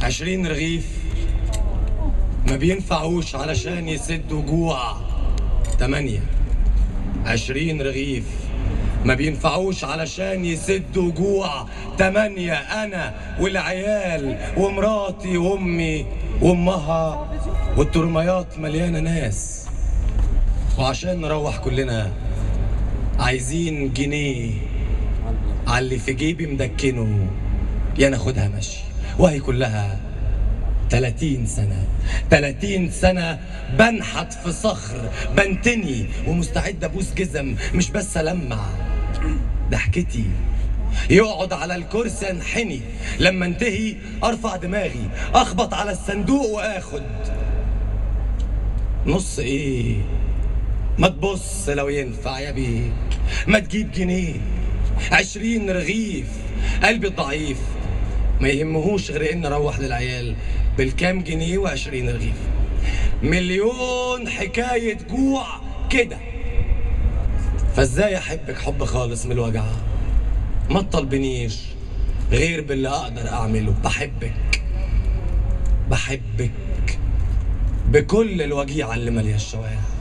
عشرين رغيف ما بينفعوش علشان يسدوا جوع تمانية عشرين رغيف ما بينفعوش علشان يسدوا جوع تمانية أنا والعيال ومراتي وأمي وأمها والترميات مليانة ناس وعشان نروح كلنا عايزين جنيه على اللي في جيبي مدكنه يا ناخدها مشي وهي كلها 30 سنة 30 سنة بنحت في صخر بنتني ومستعد ابوس جزم مش بس المع ضحكتي يقعد على الكرسي انحني لما انتهي ارفع دماغي اخبط على الصندوق واخد نص ايه ما تبص لو ينفع يا بيه ما تجيب جنيه عشرين رغيف قلبي ضعيف ما يهمهوش غير ان اروح للعيال بالكام جنيه وعشرين رغيف مليون حكاية جوع كده فازاي احبك حب خالص من الوجع ما تطلبنيش غير باللي اقدر اعمله بحبك بحبك بكل الوجيعة اللي مالية الشوارع